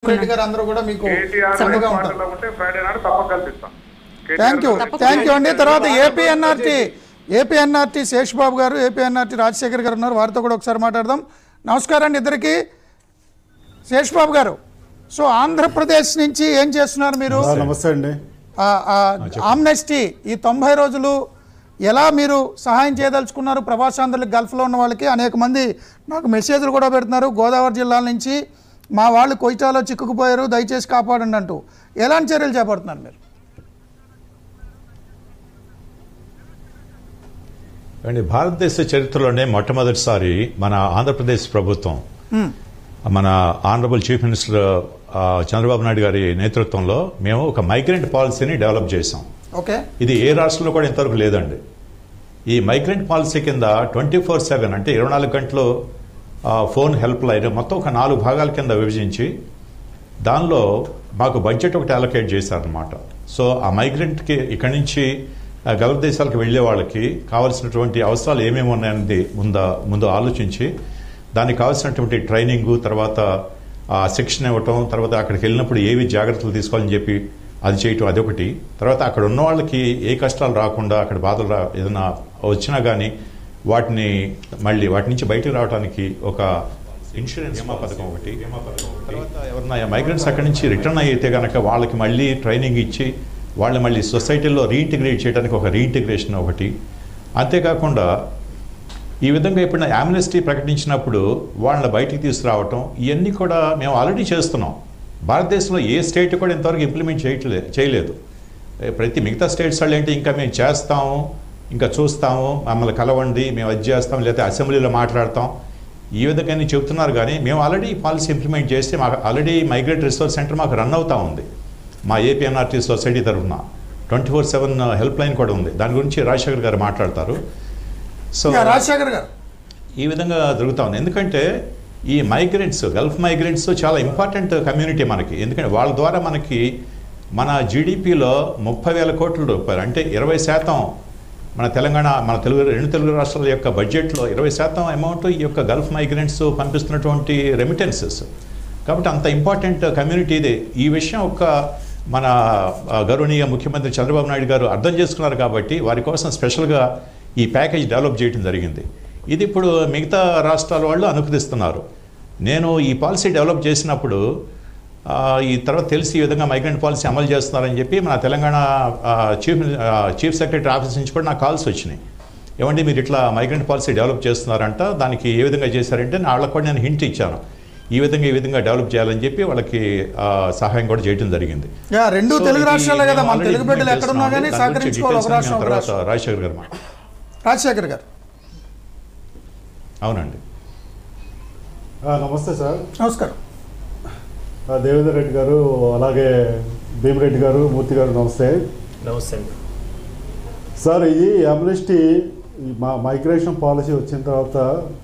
రెడ్డి గారు అందరూ కూడా మీకు కేటీఆర్ అండగా ఉంటారు మాటలో ఉంటే ఫ్రైడే నాడు తప్పక కల్పిస్తాం thank you KTR thank you అండి తర్వాత ఏపీఎన్ఆర్టీ ఏపీఎన్ఆర్టీ శేషబాబు గారు ఏపీఎన్ఆర్టీ రాజశేఖర్ గారు ఉన్నారు వారితో కూడా ఒకసారి మాట్లాడదాం నమస్కారం అండి ఇద్దరికి శేషబాబు గారు సో ఆంధ్రప్రదేశ్ నుంచి ఏం చేస్తున్నారు మీరు ఆ, నమస్తే అండి ఆమ్నెస్టీ ఈ తొంభై రోజులు ఎలా మీరు సహాయం చేయదలుచుకున్నారు ప్రవాసాంధ్రులకు గల్ఫ్లో ఉన్న వాళ్ళకి అనేక మంది నాకు మెసేజ్లు కూడా పెడుతున్నారు గోదావరి జిల్లాల నుంచి మా వాళ్ళు కొయిటాలో చిక్కుకుపోయారు దయచేసి కాపాడండి అంటూ ఎలాంటి చర్యలు చేపడుతున్నారు మీరు అండి భారతదేశ చరిత్రలోనే మొట్టమొదటిసారి మన ఆంధ్రప్రదేశ్ ప్రభుత్వం మన ఆనరబుల్ చీఫ్ మినిస్టర్ ఆ, చంద్రబాబు నాయుడు గారి నేతృత్వంలో మేము ఒక మైగ్రెంట్ పాలసీని డెవలప్ చేశాం ఓకే ఇది ఏ రాష్ట్రంలో కూడా ఇంతవరకు లేదండి ఈ మైగ్రెంట్ పాలసీ కింద ట్వంటీ ఫోర్ సెవెన్ అంటే ఇరవై నాలుగు గంటలు ఆ, ఫోన్ హెల్ప్ లైన్ మొత్తం ఒక నాలుగు భాగాల కింద విభజించి దానిలో మాకు బడ్జెట్ ఒకటి అలొకేట్ చేశారనమాట సో ఆ మైగ్రెంట్కి ఇక్కడి నుంచి ఆ, గల్ఫ్ దేశాలకు వెళ్ళే వాళ్ళకి కావాల్సినటువంటి అవసరాలు ఏమేమి ఉన్నాయనేది ముందు ముందు ఆలోచించి దానికి కావాల్సినటువంటి ట్రైనింగ్ తర్వాత ఆ, శిక్షణ ఇవ్వటం తర్వాత అక్కడికి వెళ్ళినప్పుడు ఏవి జాగ్రత్తలు తీసుకోవాలని చెప్పి అది చేయటం అదొకటి తర్వాత అక్కడ ఉన్న వాళ్ళకి ఏ కష్టాలు రాకుండా అక్కడ బాధలు రా ఏదైనా వచ్చినా కానీ వాటిని మళ్ళీ వాటి నుంచి బయటకు రావడానికి ఒక ఇన్సూరెన్స్ బీమా పథకం ఒకటి తర్వాత ఎవరన్నా మైగ్రెంట్స్ అక్కడి నుంచి రిటర్న్ అయితే కనుక వాళ్ళకి మళ్ళీ ట్రైనింగ్ ఇచ్చి వాళ్ళని మళ్ళీ సొసైటీలో రీఇంటిగ్రేట్ చేయడానికి ఒక రీఇంటిగ్రేషన్ ఒకటి అంతేకాకుండా ఈ విధంగా ఇప్పుడు యామ్నెస్టీ ప్రకటించినప్పుడు వాళ్ళని బయటికి తీసుకురావటం ఇవన్నీ కూడా మేము ఆల్రెడీ చేస్తున్నాం భారతదేశంలో ఏ స్టేట్ కూడా ఇంతవరకు ఇంప్లిమెంట్ చేయట్లే చేయలేదు ఏ ప్రతి మిగతా స్టేట్స్ వాళ్ళు ఏంటి ఇంకా మేము చేస్తాము ఇంకా చూస్తాము మమ్మల్ని కలవండి మేము అది చేస్తాం లేకపోతే అసెంబ్లీలో మాట్లాడతాం ఈ విధంగా అన్ని చెబుతున్నారు కానీ మేము ఆల్రెడీ ఈ పాలసీ ఇంప్లిమెంట్ చేస్తే మాకు ఆల్రెడీ మైగ్రేట్ రిసోర్స్ సెంటర్ మాకు రన్ అవుతా ఉంది మా ఏపీఎన్ఆర్టీ సొసైటీ తరఫున twenty four seven help line కూడా ఉంది దాని గురించి రాజశేఖర్ గారు మాట్లాడతారు సో ఇంకా రాజశేఖర్ గారు ఈ విధంగా జరుగుతూ ఉంది ఎందుకంటే ఈ మైగ్రెంట్స్ గల్ఫ్ మైగ్రెంట్స్ చాలా ఇంపార్టెంట్ కమ్యూనిటీ మనకి ఎందుకంటే వాళ్ళ ద్వారా మనకి మన జీడిపిలో ముప్పై వేల కోట్ల రూపాయలు అంటే ఇరవై శాతం మన తెలంగాణ మన తెలుగు రెండు తెలుగు రాష్ట్రాల యొక్క బడ్జెట్లో ఇరవై శాతం అమౌంట్ ఈ యొక్క గల్ఫ్ మైగ్రెంట్స్ పంపిస్తున్నటువంటి రెమిటెన్సెస్ కాబట్టి అంత ఇంపార్టెంట్ కమ్యూనిటీ ఇది ఈ విషయం ఒక మన ఆ, గౌరవనీయ ముఖ్యమంత్రి చంద్రబాబు నాయుడు గారు అర్థం చేసుకున్నారు కాబట్టి వారి కోసం స్పెషల్గా ఈ ప్యాకేజ్ డెవలప్ చేయడం జరిగింది ఇది ఇప్పుడు మిగతా రాష్ట్రాల వాళ్ళు అనుకరిస్తున్నారు నేను ఈ పాలసీ డెవలప్ చేసినప్పుడు ఆ, ఈ తర్వాత తెలిసి ఈ విధంగా మైగ్రెంట్ పాలసీ అమలు చేస్తున్నారని చెప్పి మన తెలంగాణ ఆ, చీఫ్ ఆ, చీఫ్ సెక్రటరీ ఆఫీస్ నుంచి కూడా నాకు కాల్స్ వచ్చినాయి ఏమండి మీరు ఇట్లా మైగ్రెంట్ పాలసీ డెవలప్ చేస్తున్నారంట దానికి ఏ విధంగా చేశారంటే నా వాళ్ళకి కూడా నేను హింట్ ఇచ్చాను ఈ విధంగా ఈ విధంగా డెవలప్ చేయాలని చెప్పి వాళ్ళకి ఆ, సహాయం కూడా చేయడం జరిగింది యా రెండు సో తెలుగు ఇది రాష్ట్రాలే కదా మేము మన already తెలుగు బిడ్డలు implement ఎక్కడున్నా కానీ చేస్తున్నాం. దాని గురించి సహకరించుకోవాలి ఒక details రాష్ట్రం అన్ని ఒక తర్వాత రాష్ట్రం రాజశేఖర్ గారు మాట రాజశేఖర్ గారు అవునండి ఆ, నమస్తే సార్ నమస్కారం ఆ, దేవేందర్ రెడ్డి గారు అలాగే భీమిరెడ్డి గారు మూర్తి గారు నమస్తే నమస్తే అండి సార్ ఈ అమ్నెస్టీ ఈ మా మైగ్రేషన్ పాలసీ వచ్చిన తర్వాత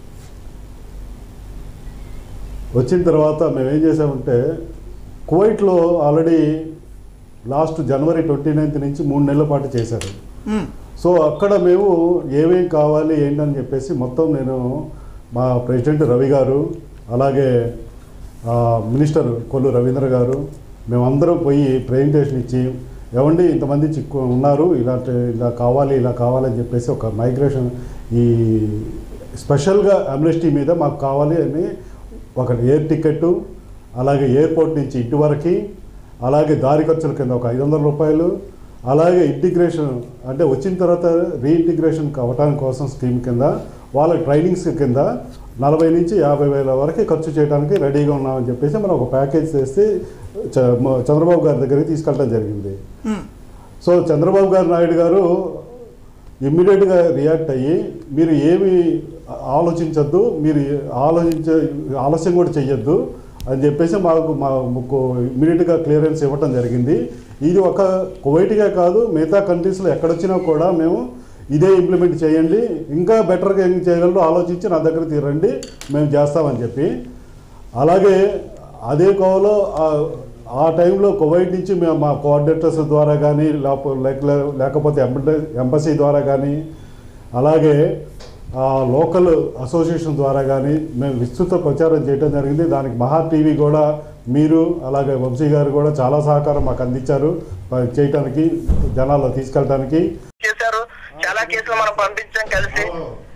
వచ్చిన తర్వాత మేము ఏం చేసామంటే కువైట్లో already last January twenty ninth నుంచి మూడు నెలల పాటు చేశారు మ్మ్. సో అక్కడ మేము ఏమేం కావాలి ఏంటని చెప్పేసి మొత్తం నేను మా ప్రెసిడెంట్ రవి గారు అలాగే ఆ, మినిస్టర్ కొల్లు రవీంద్ర గారు మేమందరం పోయి ప్రెజెంటేషన్ ఇచ్చి ఏమండి ఇంతమంది చిక్కు ఉన్నారు ఇలాంటి ఇలా కావాలి ఇలా కావాలని చెప్పేసి ఒక మైగ్రేషన్ ఈ స్పెషల్గా అమ్నెస్టీ మీద మాకు కావాలి అని ఒక ఎయిర్ టికెట్ అలాగే ఎయిర్పోర్ట్ నుంచి ఇంటి వరకు అలాగే దారి ఖర్చుల కింద ఒక ఐదు వందల రూపాయలు అలాగే ఇంటిగ్రేషన్ అంటే వచ్చిన తర్వాత రీఇంటిగ్రేషన్ అవ్వటానికి కోసం స్కీమ్ కింద వాళ్ళ ట్రైనింగ్స్ కింద నలభై నుంచి యాభై వేల వరకు ఖర్చు చేయడానికి రెడీగా ఉన్నామని చెప్పేసి మనం ఒక ప్యాకేజ్ చేసి చ- మ- చంద్రబాబు గారి దగ్గరికి తీసుకెళ్ళడం జరిగింది మ్మ్. సో చంద్రబాబు గారు నాయుడు గారు ఇమ్మీడియట్గా రియాక్ట్ అయ్యి మీరు ఏమి ఆలోచించద్దు మీరు ఆలోచించ ఆలస్యం కూడా చెయ్యొద్దు అని చెప్పేసి మాకు మాకు ఇమ్మీడియట్గా క్లియరెన్స్ ఇవ్వటం జరిగింది ఇది ఒక కువైట్గా కాదు మిగతా కంట్రీస్లో ఎక్కడొచ్చినా కూడా మేము ఇదే ఇంప్లిమెంట్ చేయండి ఇంకా బెటర్గా ఏం చేయగలరో ఆలోచించి నా దగ్గర తీరండి మేము చేస్తామని చెప్పి అలాగే అదే కోవలో ఆ- ఆ టైంలో కువైట్ నుంచి మేము మా కోఆర్డినేటర్స్ ద్వారా కానీ లేకపోతే లేకపోతే ఎంబ- ఎంబసీ ద్వారా కానీ అలాగే ఆ లోకల్ అసోసియేషన్ ద్వారా కానీ మేము విస్తృత ప్రచారం చేయడం జరిగింది దానికి మహా టీవీ కూడా మీరు అలాగే వంశీ గారు కూడా చాలా సహకారం మాకు అందించారు ప- చేయటానికి జనాల్లో తీసుకెళ్ళటానికి చేశారు చాలా కేసులు మనం పంపించాం కలిసి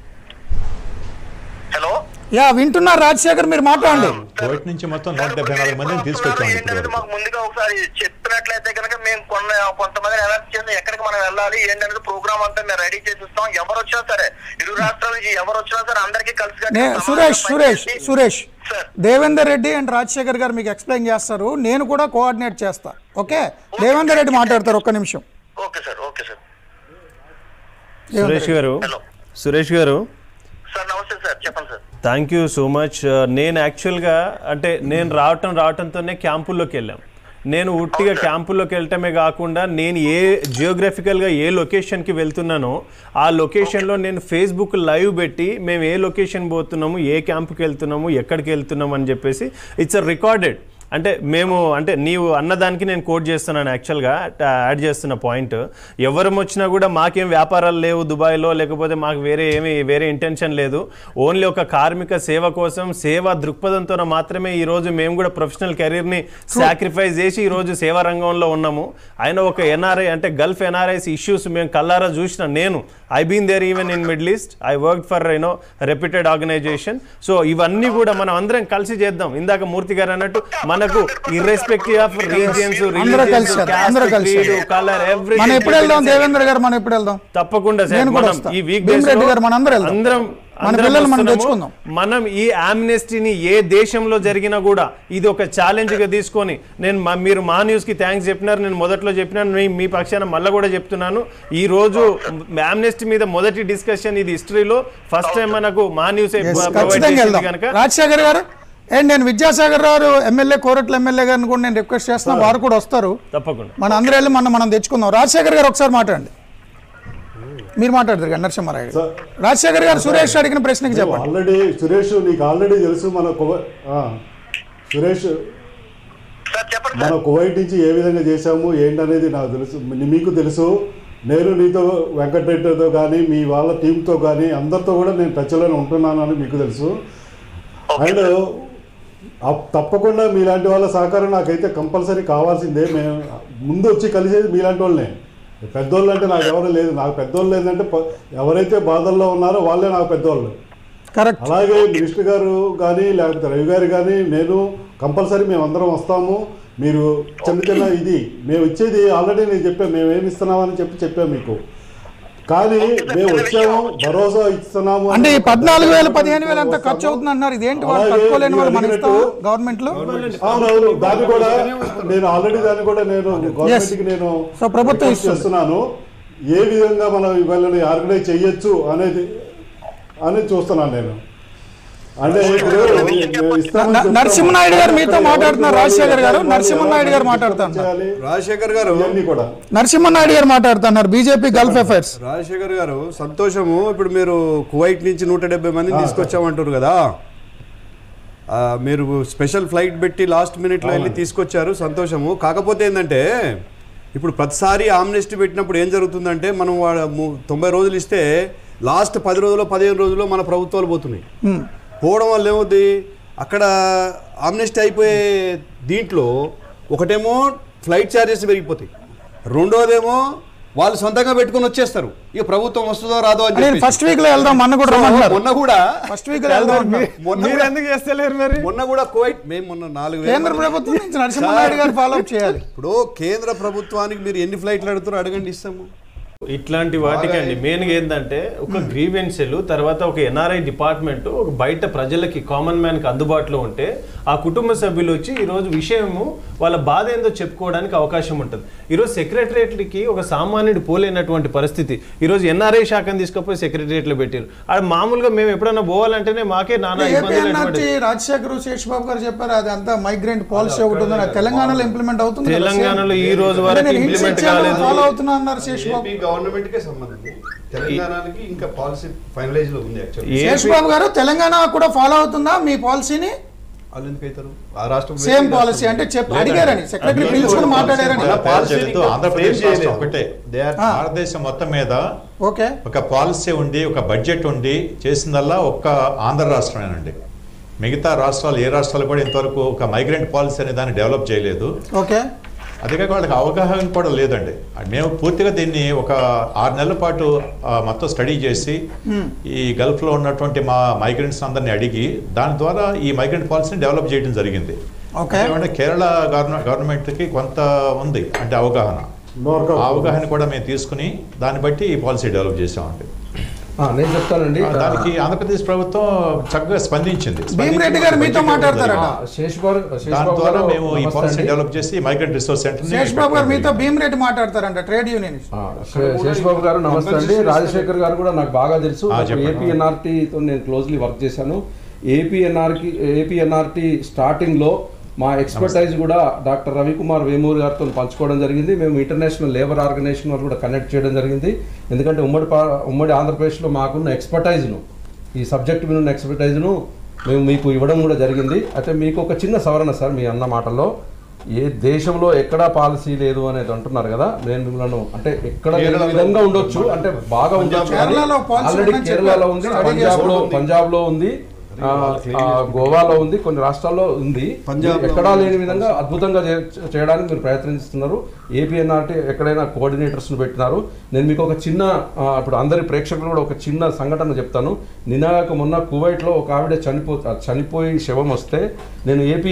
హలో యా వింటున్నారు రాజశేఖర్ మీరు మాట్లాడండి కోవిడ్ నుంచి మొత్తం నూట డెబ్బై నాలుగు మందిని తీసుకొచ్చాం ఏంటంటే ఇప్పుడు మాకు ముందుగా ఒకసారి చెప్పినట్లయితే కనుక మేము కొన్న కొంతమందిని అలర్ట్ చేసి ఎక్కడికి మనం వెళ్ళాలి ఏంటనేది ప్రోగ్రామ్ అంతా మేము రెడీ చేసి ఇస్తాం ఎవరు వచ్చినా సరే ఇరు రాష్ట్రాల నుంచి ఎవరు వచ్చినా సరే అందరికీ కలిసి నే సురేష్ సురేష్ సురేష్ సార్ దేవేందర్ రెడ్డి అండ్ రాజశేఖర్ గారు మీకు ఎక్స్ప్లెయిన్ చేస్తారు నేను కూడా కోఆర్డినేట్ చేస్తా ఓకే దేవేందర్ రెడ్డి మాట్లాడతారు ఒక్క నిమిషం okay sir okay sir Suresh garu hello Suresh garu sir నమస్తే సార్ చెప్పండి sir thank you so much నేను యాక్చువల్గా అంటే నేను రావటం రావటంతోనే క్యాంపుల్లోకి వెళ్ళాం నేను ఉట్టిగా క్యాంపుల్లోకి వెళ్ళటమే కాకుండా నేను ఏ జియోగ్రఫికల్గా ఏ లొకేషన్కి వెళ్తున్నానో ఆ లొకేషన్లో నేను ఫేస్బుక్ లైవ్ పెట్టి మేము ఏ లొకేషన్ పోతున్నాము ఏ క్యాంపుకి వెళ్తున్నాము ఎక్కడికి వెళ్తున్నాము అని చెప్పేసి ఇట్స్ అ రికార్డెడ్ అంటే మేము అంటే నీవు అన్నదానికి నేను కోట్ చేస్తున్నాను యాక్చువల్గా యాడ్ చేస్తున్న పాయింట్ ఎవరం వచ్చినా కూడా మాకేం వ్యాపారాలు లేవు దుబాయ్లో లేకపోతే మాకు వేరే ఏమి వేరే ఇంటెన్షన్ లేదు ఓన్లీ ఒక కార్మిక సేవ కోసం సేవా దృక్పథంతో మాత్రమే ఈరోజు మేము కూడా ప్రొఫెషనల్ కెరీర్ని సాక్రిఫైస్ చేసి ఈరోజు సేవా రంగంలో ఉన్నాము ఆయన ఒక ఎన్ఆర్ఐ అంటే గల్ఫ్ ఎన్ఆర్ఐస్ ఇష్యూస్ మేము కల్లారా చూసిన నేను I been there even in Middle East I work for you know reputed organisation so ఇవన్నీ కూడా మనం అందరం కలిసి చేద్దాం ఇందాక మూర్తి గారు అన్నట్టు మనకు ఇర్రెస్పెక్టివ్ ఆఫ్ రీజియన్స్ అందరూ కలిసి చేద్దాం, అందరూ కలిసి చేద్దాం. కలర్ ఎవ్రీ మనం ఎప్పుడు వెళ్దాం దేవేంద్ర గారు మనం ఎప్పుడు వెళ్దాం తప్పకుండా సార్ నేను కూడా మనం వస్తా. ఈ వీక్ భీమిరెడ్డి గారు మనందరం వెళ్దాం. అందరం మన అందరం పిల్లలు మనం వస్తున్నాము. తెచ్చుకుందాం. మనం ఈ ఆమ్నెస్టీని ఏ దేశంలో జరిగినా కూడా ఇది ఒక ఛాలెంజ్ గా తీసుకొని నేను మా- మీరు మా న్యూస్ కి థ్యాంక్స్ చెప్పినారు నేను మొదట్లో చెప్పినాను మీ- మీ పక్షాన మళ్ళీ కూడా చెప్తున్నాను ఈ రోజు ఆమ్నెస్టీ మీద మొదటి డిస్కషన్ ఇది హిస్టరీలో ఫస్ట్ టైం మనకు మా న్యూస్ Yes, ఖచ్చితంగా వెళ్దాం కనుక రాజశేఖర్ గారు అండ్ నేను విద్యాసాగర్ గారు ఎమ్మెల్యే కోరట్ల ఎమ్మెల్యే గారిని కూడా నేను రిక్వెస్ట్ చేస్తున్నా వారు కూడా వస్తారు తప్పకుండా మన అందరూ వెళ్ళి మనం మనం తెచ్చుకుందాం రాజశేఖర్ గారు ఒకసారి మాట్లాడండి మీరు మాట్లాడతారు కదా నరసింహారావు గారు సార్. రాజశేఖర్ గారు సురేష్ అడిగిన ప్రశ్నకి చెప్పండి ఆల్రెడీ సురేష్ నీకు ఆల్రెడీ తెలుసు మన కువ- ఆ, సురేష్ సార్ చెప్పండి మన సార్ కువైట్ నుంచి ఏ విధంగా చేశాము ఏంటనేది నాకు తెలుసు ని- మీకు తెలుసు నేను నీతో వెంకటరెడ్డితో కానీ మీ వాళ్ళ టీంతో కానీ అందరితో కూడా నేను టచ్లోనే ఉంటున్నాను అని మీకు తెలుసు అండ్ అప్- తప్పకుండా మీలాంటి వాళ్ళ సహకారం నాకైతే కంపల్సరీ కావాల్సిందే మేము ముందు వచ్చి కలిసేది మీలాంటి వాళ్ళనే పెద్దోళ్ళు అంటే నాకు ఎవరు లేదు నాకు పెద్దోళ్ళు ఏంటంటే ప- ఎవరైతే బాధల్లో ఉన్నారో వాళ్ళే నాకు పెద్దోళ్ళు కరెక్ట్ అలాగే మినిస్టర్ గారు కానీ లేకపోతే రవి గారు కానీ నేను కంపల్సరీ మేము అందరం వస్తాము మీరు చిన్న చిన్న ఇది మేము ఇచ్చేది ఆల్రెడీ నేను చెప్పాను మేము ఏమి ఇస్తున్నామని చెప్పి చెప్పాము మీకు కానీ మేము వచ్చాము భరోసా ఇస్తున్నాము అంటే ఈ అని పద్నాలుగు వేలు ఒక పదిహేను వేలు అంత వస్తాము. ఖర్చు అవుతుంది అన్నారు ఇదేంటి వాళ్ళు అలాగే తట్టుకోలేని వాళ్ళు మీరు మనం ఇస్తాం అడిగినట్టు గవర్నమెంట్ లో అవునవును దాన్ని కూడా నేను ఆల్రెడీ దాన్ని కూడా నేను గవర్నమెంట్ కి నేను సో ప్రభుత్వం రిక్వెస్ట్ ఇస్తుంది. చేస్తున్నాను ఏ విధంగా మనం వీళ్ళని ఆర్గనైజ్ చేయొచ్చు అనేది అనేది చూస్తున్నాను నేను అంటే ఇప్పుడు ఇస్తామని న- చెప్తాము. నరసింహనాయుడు గారు మీతో మాట్లాడుతున్నారు, రాజశేఖర్ గారు. వాళ్ళు నరసింహనాయుడు గారు ఎలా మాట్లాడుతున్నారు. చేయాలి? రాజశేఖర్ గారు ఇవన్నీ కూడా నరసింహనాయుడు గారు మాట్లాడుతున్నారు బీజేపీ గల్ఫ్ అఫైర్స్ రాజశేఖర్ గారు సంతోషము ఇప్పుడు మీరు కువైట్ నుంచి నూట డెబ్బై మందిని తీసుకొచ్చామంటారు కదా ఆ, మీరు స్పెషల్ ఫ్లైట్ పెట్టి లాస్ట్ మినిట్లో వెళ్ళి తీసుకొచ్చారు సంతోషము కాకపోతే ఏంటంటే ఇప్పుడు ప్రతిసారి ఆమ్నెస్టీ పెట్టినప్పుడు ఏం జరుగుతుందంటే మనం వాడ ము- తొంభై రోజులు ఇస్తే లాస్ట్ పది రోజులు పదిహేను రోజుల్లో మన ప్రభుత్వాలు పోతున్నాయి పోవడం వల్ల ఏమవుతుంది అక్కడ ఆమ్నెస్టీ అయిపోయే దీంట్లో ఒకటేమో ఫ్లైట్ ఛార్జెస్ పెరిగిపోతాయి రెండోదేమో వాళ్ళు సొంతంగా పెట్టుకొని వచ్చేస్తారు ఇక ప్రభుత్వం వస్తుందో రాదో అని నేను చెప్పేసి. ఫస్ట్ వీక్ లో వెళ్దాం మొన్న కూడా సో రమ్మంటున్నారు మొన్న కూడా ఫస్ట్ వీక్ లో వెళ్దాం అంటున్నారు. మొన్న మీరు కూడా- ఎందుకు చేస్తలేరు మరి మొన్న కూడా కువైట్ మేము మొన్న నాలుగు వేల కేంద్ర మంది- ప్రభుత్వం నుంచి నరసింహనాయుడు గారు ఫాలో అప్ చేయాలి ఇప్పుడు కేంద్ర ప్రభుత్వానికి మీరు ఎన్ని ఫ్లైట్లు అడుగుతారో అడగండి ఇస్తాము ఇట్లాంటి వాటికండి మెయిన్గా ఏంటంటే ఒక గ్రీవెన్సెల్ తర్వాత ఒక ఎన్ఆర్ఐ డిపార్ట్మెంట్ ఒక బయట ప్రజలకి కామన్ మ్యాన్కి అందుబాటులో ఉంటే ఆ కుటుంబ సభ్యులు వచ్చి ఈరోజు విషయము వాళ్ళ బాధ ఏందో చెప్పుకోవడానికి అవకాశం ఉంటుంది ఈరోజు సెక్రటరియట్లకి ఒక సామాన్యుడు పోలేనటువంటి పరిస్థితి ఈరోజు ఎన్ఆర్ఐ శాఖను తీసుకుపోయి సెక్రటరియట్లో పెట్టారు అది మామూలుగా మేము ఎప్పుడైనా పోవాలంటేనే మాకే నానా ఏపీ ఇబ్బందులు ఎన్ఆర్టీ అటువంటి- రాజశేఖర్ శేషబాబు గారు చెప్పారు అది అంతా మైగ్రెంట్ పాలసీ ఒకటి ఉందని అది తెలంగాణలో ఇంప్లిమెంట్ అవుతుంది కదా, తెలంగాణలో same. ఈ రోజు అంటే వరకు నేను hints ఇంప్లిమెంట్ ఇచ్చాను, కాలేదు ఫాలో అవుతున్నా అన్నారు శేషబాబు ఏపీ గవర్నమెంట్ కే సంబంధం తెలంగాణకి ఇంకా పాలసీ ఫైనలైజ్ లో ఉంది యాక్చువల్లీ ఏపీ- శేషబాబు గారు తెలంగాణ కూడా ఫాలో అవుతుందా మీ పాలసీని వాళ్ళు ఎందుకు అవుతారు ఆ రాష్ట్రం సేమ్ పాలసీ అంటే చెప్పి అడిగారని సెక్రటరీ పిలుచుకుని మాట్లాడారని మన పాలసీ చెబుతూ ఆంధ్రప్రదేశ్ frame రాష్ట్రం చేయలేదు. ఒకటే They are- ఆ. భారతదేశం మొత్తం మీద ఓకే ఒక పాలసీ ఉండి ఒక బడ్జెట్ ఉండి చేసిందల్లా ఒక్క ఆంధ్ర రాష్ట్రమేనండి మిగతా రాష్ట్రాలు ఏ రాష్ట్రాలు కూడా ఇంతవరకు ఒక మైగ్రెంట్ పాలసీ అనే దాన్ని డెవలప్ చేయలేదు ఓకే అదే కాక వాళ్ళకి అవగాహన కూడా లేదండి మేము పూర్తిగా దీన్ని ఒక ఆరు నెలల పాటు ఆ, మొత్తం స్టడీ చేసి ఈ గల్ఫ్లో ఉన్నటువంటి మా మైగ్రెంట్స్ అందరినీ అడిగి దాని ద్వారా ఈ మైగ్రెంట్ పాలసీని డెవలప్ చేయడం జరిగింది ఓకే. అంటే కేరళ గవర్న గవర్నమెంట్కి కొంత ఉంది అంటే అవగాహన Work out. ఆ అవగాహన కూడా మేము తీసుకుని దాన్ని బట్టి ఈ పాలసీ డెవలప్ చేసామండి ఆ, నేను చెప్తానండి ఆ, దానికి ఆంధ్రప్రదేశ్ ప్రభుత్వం చక్కగా స్పందించింది భీమిరెడ్డి గారు మీతో మాట్లాడతారట ఆ, శేష్ బాబు శేష్ దాని బాబు ద్వారా గారు మేము ఈ నమస్తే పాలసీ అండి. డెవలప్ చేసి migrant resource centre Sesh Babu garu మీతో భీమిరెడ్డి మాట్లాడతారంట ట్రేడ్ యూనియన్ ఆ, శే- శేష్ బాబు గారు నమస్తే అండి రాజశేఖర్ గారు కూడా నాకు బాగా తెలుసు ఆ, చెప్పండి. ఏపీఎన్ఆర్టీతో నేను క్లోజ్లీ వర్క్ చేశాను ఏపీఎన్ఆర్కి ఏపీఎన్ఆర్టీ స్టార్టింగ్లో మా ఎక్స్పర్టైజ్ కూడా డాక్టర్ రవికుమార్ వేమూరి గారితో పంచుకోవడం జరిగింది మేము ఇంటర్నేషనల్ లేబర్ ఆర్గనైజేషన్ వారు కూడా కనెక్ట్ చేయడం జరిగింది ఎందుకంటే ఉమ్మడి పా- ఉమ్మడి ఆంధ్రప్రదేశ్లో మాకున్న ఎక్స్పర్టైజ్ను ఈ సబ్జెక్ట్ మీద ఉన్న ఎక్స్పర్టైజ్ను మేము మీకు ఇవ్వడం కూడా జరిగింది అయితే మీకు ఒక చిన్న సవరణ సార్ మీ అన్న మాటల్లో ఏ దేశంలో ఎక్కడా పాలసీ లేదు అనేది అంటున్నారు కదా నేను మిమ్మల్ని అంటే ఎక్కడ లేని విధంగా ఉండొచ్చు అంటే బాగా ఉండొచ్చు కానీ కేరళలో policy ఆల్రెడీ ఉందని కేరళలో చెప్పారు. ఉంది Study పంజాబ్ లో చేసుకుంటుంది. పంజాబ్ లో ఉంది ఆ, ఆ, గోవాలో ఉంది కొన్ని రాష్ట్రాల్లో ఉంది పంజాబ్లో ఎక్కడా లేని విధంగా అద్భుతంగా చే- చేయడానికి మీరు ప్రయత్నిస్తున్నారు ఏపీఎన్ఆర్టీ ఎక్కడైనా కోఆర్డినేటర్స్ పెట్టినారు నేను మీకు ఒక చిన్న ఆ, ఇప్పుడు అందరి ప్రేక్షకులు కూడా ఒక చిన్న సంఘటన చెప్తాను నినాక మొన్న కువైట్లో ఒక ఆవిడ చనిపో చనిపోయి శవం వస్తే నేను ఏపీ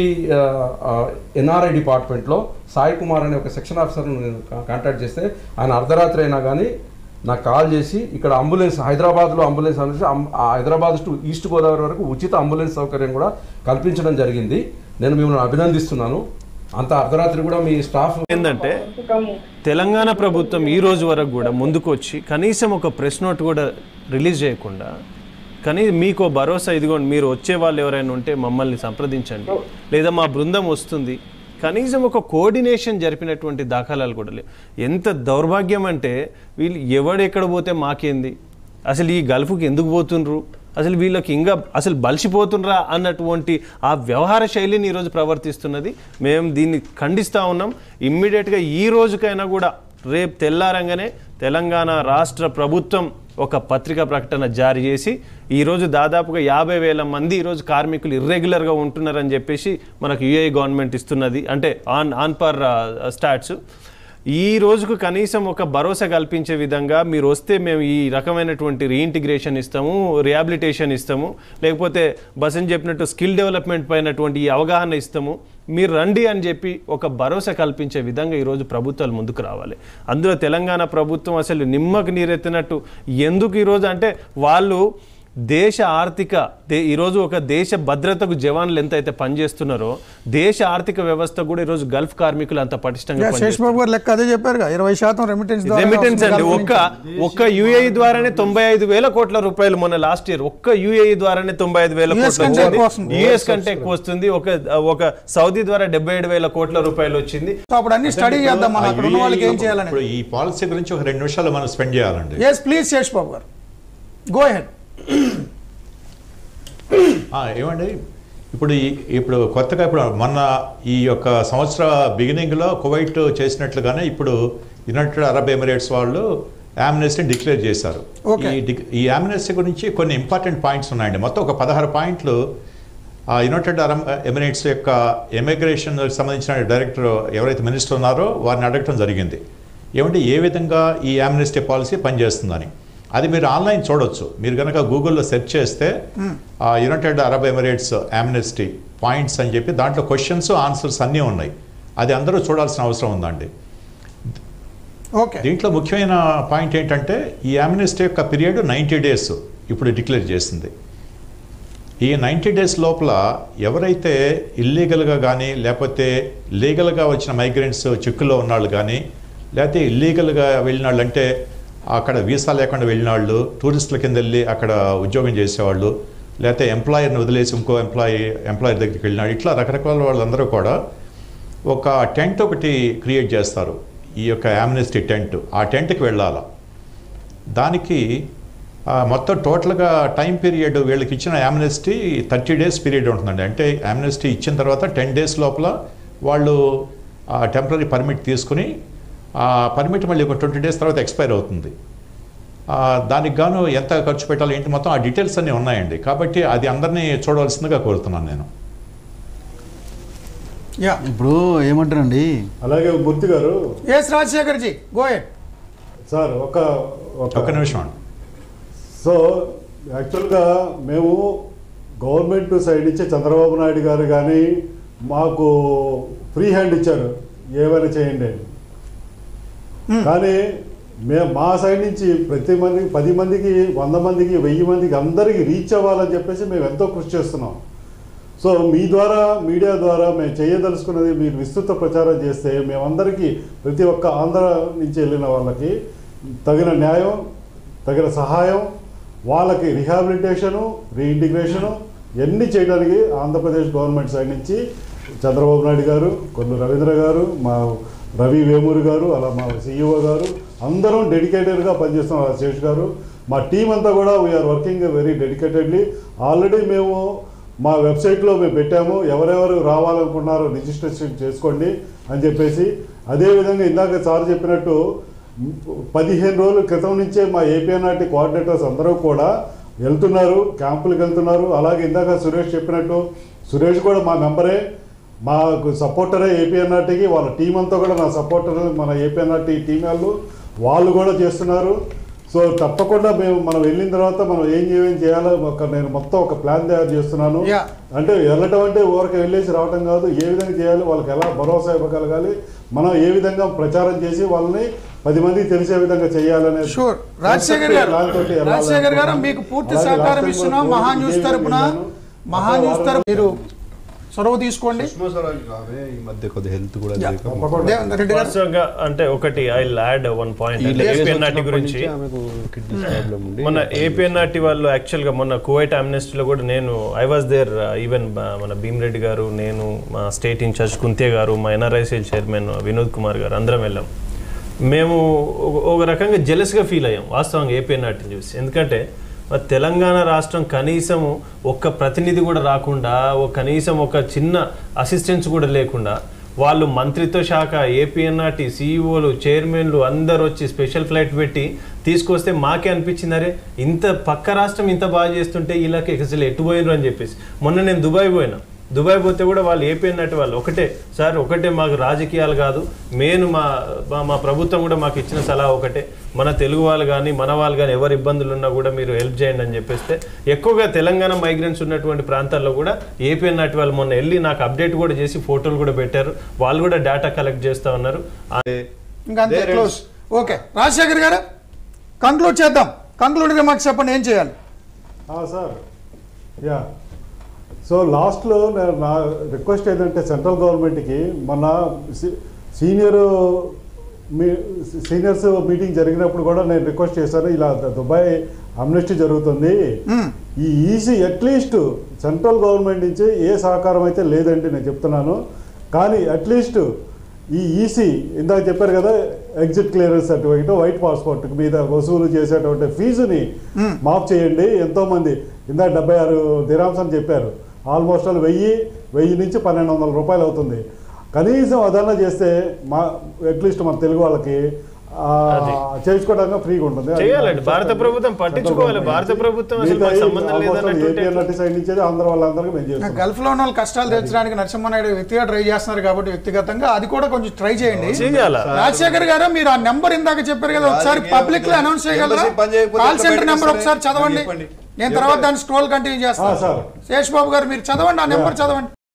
ఎన్ఆర్ఐ డిపార్ట్మెంట్లో సాయి కుమార్ అనే ఒక సెక్షన్ ఆఫీసర్ను నేను కాంటాక్ట్ చేస్తే ఆయన అర్ధరాత్రి అయినా కానీ నాకు కాల్ చేసి ఇక్కడ అంబులెన్స్ హైదరాబాద్లో అంబులెన్స్ అనేసి అం- ఆ హైదరాబాద్ టు ఈస్ట్ గోదావరి వరకు ఉచిత అంబులెన్స్ సౌకర్యం కూడా కల్పించడం జరిగింది నేను మిమ్మల్ని అభినందిస్తున్నాను అంత అర్ధరాత్రి కూడా మీ స్టాఫ్ ఏంటంటే తెలంగాణ ప్రభుత్వం ఈ రోజు వరకు కూడా ముందుకు వచ్చి కనీసం ఒక ప్రెస్ నోట్ కూడా రిలీజ్ చేయకుండా కానీ మీకు ఓ భరోసా ఇదిగోండి మీరు వచ్చే వాళ్ళు ఎవరైనా ఉంటే మమ్మల్ని సంప్రదించండి లేదా మా బృందం వస్తుంది కనీసం ఒక కోఆర్డినేషన్ జరిపినటువంటి దాఖలాలు కూడా లేవు ఎంత దౌర్భాగ్యం అంటే వీళ్ళు ఎవడెక్కడ పోతే మాకేంది అసలు ఈ గల్ఫ్కి ఎందుకు పోతుండ్రు అసలు వీళ్ళకి ఇంకా అసలు బలిసిపోతుండ్రా అన్నటువంటి ఆ వ్యవహార శైలిని ఈరోజు ప్రవర్తిస్తున్నది మేము దీన్ని ఖండిస్తూ ఉన్నాం ఇమ్మీడియట్గా ఈ రోజుకైనా కూడా రేపు తెల్లారంగానే తెలంగాణ రాష్ట్ర ప్రభుత్వం ఒక పత్రికా ప్రకటన జారీ చేసి ఈరోజు దాదాపుగా యాభై వేల మంది ఈరోజు కార్మికులు ఇర్రెగ్యులర్గా ఉంటున్నారని చెప్పేసి మనకు యుఏ గవర్నమెంట్ ఇస్తున్నది అంటే ఆన్ ఆన్ పర్ స్టాట్స్ ఈ రోజుకు కనీసం ఒక భరోసా కల్పించే విధంగా మీరు వస్తే మేము ఈ రకమైనటువంటి రీఇంటిగ్రేషన్ ఇస్తాము రిహాబిలిటేషన్ ఇస్తాము లేకపోతే బసన్ చెప్పినట్టు స్కిల్ డెవలప్మెంట్ పైనటువంటి ఈ అవగాహన ఇస్తాము మీరు రండి అని చెప్పి ఒక భరోసా కల్పించే విధంగా ఈరోజు ప్రభుత్వాలు ముందుకు రావాలి అందులో తెలంగాణ ప్రభుత్వం అసలు నిమ్మకు నీరెత్తినట్టు ఎందుకు ఈరోజు అంటే వాళ్ళు దేశ ఆర్థిక దే ఈరోజు ఒక దేశ భద్రతకు జవాన్లు ఎంత అయితే పనిచేస్తున్నారో దేశ ఆర్థిక వ్యవస్థ కూడా ఈరోజు గల్ఫ్ కార్మికులు అంత పటిష్టంగా శేష్ పనిచేస్తున్నారు. బాబు గారు లెక్క అదే చెప్పారుగా ఇరవై శాతం రెమిటెన్స్ రెమిటెన్స్ అండి ఒక్క ఒక్క యుఏఈ ద్వారానే తొంభై ఐదు వేల కోట్ల రూపాయలు మొన్న లాస్ట్ ఇయర్ ఒక్క యుఏఈ ద్వారానే తొంభై ఐదు వేల US కోట్లు కంటే వచ్చింది ఎక్కువ వస్తుంది. యుఎస్ కంటే ఎక్కువ వస్తుంది ఒక ఒక సౌదీ ద్వారా డెబ్బై ఏడు వేల కోట్ల రూపాయలు వచ్చింది సో అప్పుడు అన్ని స్టడీ చేద్దాం మనం అక్కడ ఉన్న వాళ్ళకి ఏం చేయాలని ఇప్పుడు ఈ పాలసీ గురించి ఒక రెండు నిమిషాలు మనం స్పెండ్ చేయాలండి ఎస్ ప్లీజ్ శేష్ బాబు గారు గో హెడ్ ఆ, ఏమండి ఇప్పుడు ఈ ఇప్పుడు కొత్తగా ఇప్పుడు మొన్న ఈ యొక్క సంవత్సర బిగినింగ్లో కువైట్ చేసినట్లుగానే ఇప్పుడు యునైటెడ్ అరబ్ ఎమిరేట్స్ వాళ్ళు యామ్నెస్టీని డిక్లేర్ చేశారు Okay. ఈ డిక్- ఈ యామ్నెస్టీ గురించి కొన్ని ఇంపార్టెంట్ పాయింట్స్ ఉన్నాయండి మొత్తం ఒక పదహారు పాయింట్లు ఆ యునైటెడ్ అరబ్ ఎమిరేట్స్ యొక్క ఎమిగ్రేషన్ సంబంధించిన డైరెక్టర్ ఎవరైతే మినిస్టర్ ఉన్నారో వారిని అడగటం జరిగింది ఏమంటే ఏ విధంగా ఈ యామ్నెస్టీ పాలసీ పనిచేస్తుందని అది మీరు ఆన్లైన్ చూడొచ్చు మీరు కనుక గూగుల్లో సెర్చ్ చేస్తే ఆ United Arab Emirates amnesty points అని చెప్పి దాంట్లో క్వశ్చన్స్ ఆన్సర్స్ అన్నీ ఉన్నాయి అది అందరూ చూడాల్సిన అవసరం ఉందండి ఓకే దీంట్లో ముఖ్యమైన పాయింట్ ఏంటంటే ఈ యామ్నెస్టీ యొక్క పీరియడ్ నైంటీ డేస్ ఇప్పుడు డిక్లేర్ చేసింది ఈ నైంటీ డేస్ లోపల ఎవరైతే ఇల్లీగల్గా కానీ లేకపోతే లీగల్గా వచ్చిన మైగ్రెంట్స్ చిక్కుల్లో ఉన్నాళ్ళు కానీ లేకపోతే ఇల్లీగల్గా వెళ్ళిన వాళ్ళు అంటే అక్కడ వీసా లేకుండా వెళ్ళిన వాళ్ళు టూరిస్టుల కింద వెళ్ళి అక్కడ ఉద్యోగం చేసేవాళ్ళు లేకపోతే ఎంప్లాయర్ని వదిలేసి ఇంకో ఎంప్లాయీ ఎంప్లాయర్ దగ్గరికి వెళ్ళినాడు ఇట్లా రకరకాల వాళ్ళందరూ కూడా ఒక టెంట్ ఒకటి క్రియేట్ చేస్తారు ఈ యొక్క యామ్నెస్టీ టెంట్ ఆ టెంట్కి వెళ్ళాల దానికి ఆ, మొత్తం టోటల్గా టైం పీరియడ్ వీళ్ళకి ఇచ్చిన యామ్నెస్టీ థర్టీ డేస్ పీరియడ్ ఉంటుందండి అంటే యామ్నెస్టీ ఇచ్చిన తర్వాత టెన్ డేస్ లోపల వాళ్ళు టెంపరీ పర్మిట్ తీసుకుని ఆ పర్మిట్ మళ్ళీ ఒక ట్వంటీ డేస్ తర్వాత ఎక్స్పైర్ అవుతుంది ఆ, దానికి గాను ఎంత ఖర్చు పెట్టాలి ఏంటి మొత్తం ఆ డీటెయిల్స్ అన్నీ ఉన్నాయండి కాబట్టి అది అందరినీ చూడవలసిందిగా కోరుతున్నాను నేను యా ఇప్పుడు ఏమంటారండి అలాగే మూర్తి గారు ఎస్ రాజశేఖర్ జీ గోయెడ్ సార్ ఒక ఒక్క నిమిషం అండి సో యాక్చువల్గా మేము గవర్నమెంట్ సైడ్ నుంచి చంద్రబాబు నాయుడు గారు కానీ మాకు ఫ్రీ హ్యాండ్ ఇచ్చారు ఏమైనా చేయండి అని కానీ మేము మా సైడ్ నుంచి ప్రతి మంది పది మందికి వంద మందికి వెయ్యి మందికి అందరికీ రీచ్ అవ్వాలని చెప్పేసి మేము ఎంతో కృషి చేస్తున్నాం సో మీ ద్వారా మీడియా ద్వారా మేము చేయదలుచుకున్నది మీరు విస్తృత ప్రచారం చేస్తే మేమందరికీ ప్రతి ఒక్క ఆంధ్ర నుంచి వెళ్ళిన వాళ్ళకి తగిన న్యాయం తగిన సహాయం వాళ్ళకి రిహాబిలిటేషను రీఇంటిగ్రేషను ఇవన్నీ చేయడానికి ఆంధ్రప్రదేశ్ గవర్నమెంట్ సైడ్ నుంచి చంద్రబాబు నాయుడు గారు కొల్లు రవీంద్ర గారు మా రవి వేమూరి గారు అలా మా సీఈఓ గారు అందరం డెడికేటెడ్గా పనిచేస్తున్నారు శేష్ గారు మా టీం అంతా కూడా we're working very dedicatedly already మేము మా వెబ్సైట్లో మేము పెట్టాము ఎవరెవరు రావాలనుకున్నారో రిజిస్ట్రేషన్ చేసుకోండి అని చెప్పేసి అదేవిధంగా ఇందాక సార్ చెప్పినట్టు పదిహేను రోజుల క్రితం నుంచే మా ఏపీఎన్ఆర్టీ కోఆర్డినేటర్స్ అందరూ కూడా వెళ్తున్నారు క్యాంపులకు వెళ్తున్నారు అలాగే ఇందాక సురేష్ చెప్పినట్టు సురేష్ కూడా మా మెంబరే మాకు సపోర్టరే ఏపీఎన్ఆర్టీకి వాళ్ళ టీం అంతా కూడా నా సపోర్టర్ మన ఏపీఎన్ఆర్టీ టీం వాళ్ళు వాళ్ళు కూడా చేస్తున్నారు సో తప్పకుండా మేము మనం వెళ్ళిన తర్వాత మనం ఏం ఏం చేయాలో ఒక నేను మొత్తం ఒక ప్లాన్ తయారు చేస్తున్నాను Yeah. అంటే వెళ్ళటం అంటే ఊరికి వెళ్ళేసి రావటం కాదు ఏ విధంగా చేయాలి వాళ్ళకి ఎలా భరోసా ఇవ్వగలగాలి మనం ఏ విధంగా ప్రచారం చేసి వాళ్ళని పది మందికి తెలిసే విధంగా చేయాలనే షూర్ రాజశేఖర్ గారు ప్లాన్ తోటి వెళ్ళాలి. రాజశేఖర్ గారు మీకు పూర్తి అలాగే సహకారం last time ఇస్తున్నాం కూడా మహా ఇదే న్యూస్ విధంగా తరపున వెళ్ళాను. మహా ఒక న్యూస్ వారం తరపు మీరు చొరవ తీసుకోండి సుష్మా స్వరాజ్ ఆమె ఈ మధ్య కొద్దిగా హెల్త్ కూడా Yeah. లేక తప్పకుండా. దేవేంద్ర రెడ్డి గారు వాస్తవంగా అంటే ఒకటి I add one point APNRT గురించి ఆమెకు కిడ్నీ ప్రాబ్లం ఉండి మన ఏపీఎన్ఆర్టీ వాళ్ళు యాక్చువల్గా మొన్న కువైట్ అమ్నెస్టీలో కూడా నేను ఐ వాజ్ దేర్ ఈవెన్ మన భీమరెడ్డి గారు నేను మా స్టేట్ ఇన్ఛార్జ్ కుంతే గారు మా ఎన్ఆర్ఐసీఎల్ చైర్మన్ వినోద్ కుమార్ గారు అందరం వెళ్ళాం మేము ఒక- ఒక రకంగా జెలస్గా ఫీల్ అయ్యాం వాస్తవంగా ఏపీఎన్ఆర్టీని చూసి ఎందుకంటే మరి తెలంగాణ రాష్ట్రం కనీసం ఒక్క ప్రతినిధి కూడా రాకుండా ఒక కనీసం ఒక చిన్న అసిస్టెన్స్ కూడా లేకుండా వాళ్ళు మంత్రిత్వ శాఖ ఏపీఎన్ఆర్టీ సీఈఓలు చైర్మన్లు అందరు వచ్చి స్పెషల్ ఫ్లైట్ పెట్టి తీసుకొస్తే మాకే అనిపించింది అరే ఇంత పక్క రాష్ట్రం ఇంత బాగా చేస్తుంటే వీళ్ళకి అసలు ఎటు పోయినరు అని చెప్పేసి మొన్న నేను దుబాయ్ పోయినా దుబాయ్ పోతే కూడా వాళ్ళు ఏపీఎన్ఆర్టీ వాళ్ళు ఒకటే సార్ ఒకటే మాకు రాజకీయాలు కాదు మెయిన్ మా మా- మా ప్రభుత్వం కూడా మాకు ఇచ్చిన సలహా ఒకటే మన తెలుగు వాళ్ళు కానీ మన వాళ్ళు కానీ ఎవరు ఇబ్బందులు ఉన్నా కూడా మీరు హెల్ప్ చేయండి అని చెప్పేస్తే ఎక్కువగా తెలంగాణ మైగ్రెంట్స్ ఉన్నటువంటి ప్రాంతాల్లో కూడా ఏపీఎన్ఆర్టీ వాళ్ళు మొన్న వెళ్ళి నాకు అప్డేట్ కూడా చేసి ఫోటోలు కూడా పెట్టారు వాళ్ళు కూడా డేటా కలెక్ట్ చేస్తూ ఉన్నారు ఇంకా అంతే క్లోజ్ ఓకే రాజశేఖర్ గారు కంక్లూడ్ చేద్దాం కంక్లూడ్ రిమార్క్స్ చెప్పండి ఏం చేయాలి ఆ, సార్ యా సో లాస్ట్లో నేను నా రిక్వెస్ట్ ఏంటంటే సెంట్రల్ గవర్నమెంట్కి మన సీ- సీనియర్ మీ సీనియర్స్ మీటింగ్ జరిగినప్పుడు కూడా నేను రిక్వెస్ట్ చేశాను ఇలా దుబాయ్ అమ్నెస్టీ జరుగుతుంది ఈ ఈసీ అట్లీస్ట్ సెంట్రల్ గవర్నమెంట్ నుంచి ఏ సహకారం అయితే లేదండి నేను చెప్తున్నాను కానీ అట్లీస్ట్ ఈ ఈసీ ఇందాక చెప్పారు కదా exit clearance certificate white passport మీద వసూలు చేసేటువంటి ఫీజుని మాఫ్ చేయండి ఎంతో మంది ఇందాక డెబ్బై ఆరు దిరామ్స్ అని చెప్పారు ఆల్మోస్ట్ ఆల్ వెయ్యి వెయ్యి నుంచి పన్నెండు వందల రూపాయలు అవుతుంది కనీసం అదన్నా చేస్తే మా అట్లీస్ట్ మన తెలుగు వాళ్ళకి ఆ, చేసుకోవడానికి ఫ్రీగా ఉంటుంది చేయాలండి. భారత ప్రభుత్వం పట్టించుకోవాలి. భారత ప్రభుత్వం అసలు మాకు సంబంధం లేదన్నట్టుంటే ఏపీ సైడ్ నుంచి ఆంధ్ర వాళ్ళందరికీ మేము చేస్తున్నాం గల్ఫ్ లో ఉన్న వాళ్ళు కష్టాలు తీర్చడానికి నరసింహనాయుడు వ్యక్తిగా ట్రై చేస్తున్నారు కాబట్టి వ్యక్తిగతంగా అది కూడా కొంచెం ట్రై చేయండి చేయాలా రాజశేఖర్ గారు మీరు ఆ నెంబర్ ఇందాక చెప్పారు కదా ఒకసారి రాజకీయ పబ్లిక్ లో అనౌన్స్ చేయగలరా ఎంబసీ పని చేయకపోతే కాల్ ఎట్లా సెంటర్ బయటకు నెంబర్ వస్తాయి? ఒకసారి చదవండి చెప్పండి. నేను తర్వాత దాన్ని స్క్రోల్ కంటిన్యూ ఆ, చేస్తాను సార్. శేష్ బాబు గారు మీరు చదవండి ఆ నెంబర్ చదవండి